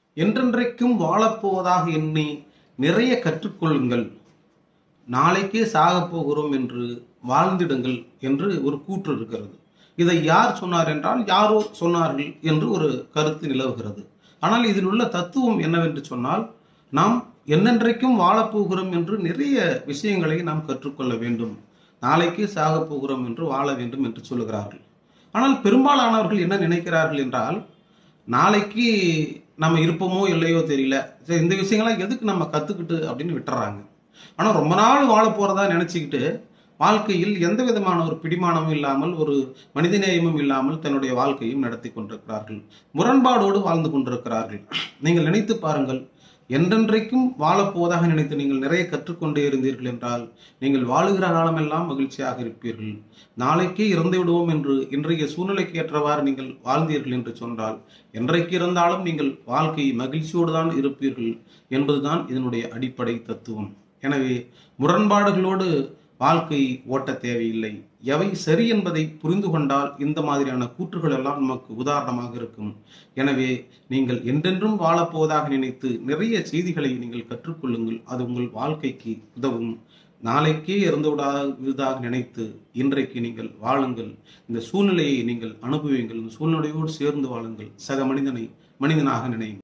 என்றென்றைக்கும் வாழப்போவதாக எண்ணி நிறைய கற்றுக்கொள்ளுங்கள் நாளைக்கே சாகப் போகிறோம் என்று வாழ்ந்திடுங்கள் என்று ஒரு கூற்று இருக்கிறது இதை யார் சொன்னார் என்றால் யாரோ சொன்னார்கள் என்று ஒரு கருத்து நிலவுகிறது ஆனால் இதில் உள்ள தத்துவம் என்னவென்று சொன்னால் நாம் என்னென்றைக்கும் வாழப்போகிறோம் என்று நிறைய விஷயங்களை நாம் கற்றுக்கொள்ள வேண்டும் நாளைக்கே சாகப் போகிறோம் என்று வாழ வேண்டும் என்று சொல்லுகிறார்கள் ஆனால் பெரும்பாலானவர்கள் என்ன நினைக்கிறார்கள் என்றால் நாளைக்கு நம்ம இருப்போமோ இல்லையோ தெரியல சரி, இந்த விஷயங்கள்லாம் எதுக்கு நம்ம கத்துக்கிட்டு அப்படின்னு விட்டுறாங்க ஆனா ரொம்ப நாள் வாழ போறதா நினைச்சுக்கிட்டு வாழ்க்கையில் எந்த விதமான ஒரு பிடிமானமும் இல்லாமல் ஒரு மனிதநேயமும் இல்லாமல் தன்னுடைய வாழ்க்கையும் நடத்தி கொண்டிருக்கிறார்கள் முரண்பாடோடு வாழ்ந்து கொண்டிருக்கிறார்கள் நீங்கள் நினைத்து பாருங்கள் என்றென்றைக்கும் வாழப்போவதாக நினைத்து நீங்கள் நிறைய கற்றுக்கொண்டே இருந்தீர்கள் என்றால் நீங்கள் வாழுகிற காலமெல்லாம் மகிழ்ச்சியாக இருப்பீர்கள் நாளைக்கே இறந்து விடுவோம் என்று இன்றைய சூழ்நிலைக்கு ஏற்றவாறு நீங்கள் வாழ்ந்தீர்கள் என்று சொன்னால் என்றைக்கு இருந்தாலும் நீங்கள் வாழ்க்கை மகிழ்ச்சியோடு தான் இருப்பீர்கள் என்பதுதான் இதனுடைய அடிப்படை தத்துவம் எனவே முரண்பாடுகளோடு வாழ்க்கை ஓட்ட தேவையில்லை எவை சரி என்பதை புரிந்து கொண்டால் இந்த மாதிரியான கூற்றுகள் எல்லாம் நமக்கு உதாரணமாக இருக்கும் எனவே நீங்கள் என்றென்றும் வாழப்போவதாக நினைத்து நிறைய செய்திகளை நீங்கள் கற்றுக்கொள்ளுங்கள் அது உங்கள் வாழ்க்கைக்கு உதவும் நாளைக்கே இறந்து விடாததாக நினைத்து இன்றைக்கு நீங்கள் வாழுங்கள் இந்த சூழ்நிலையை நீங்கள் அனுபவியுங்கள் இந்த சூழ்நிலையோடு சேர்ந்து வாழுங்கள் சக மனிதனை மனிதனாக நினையுங்கள்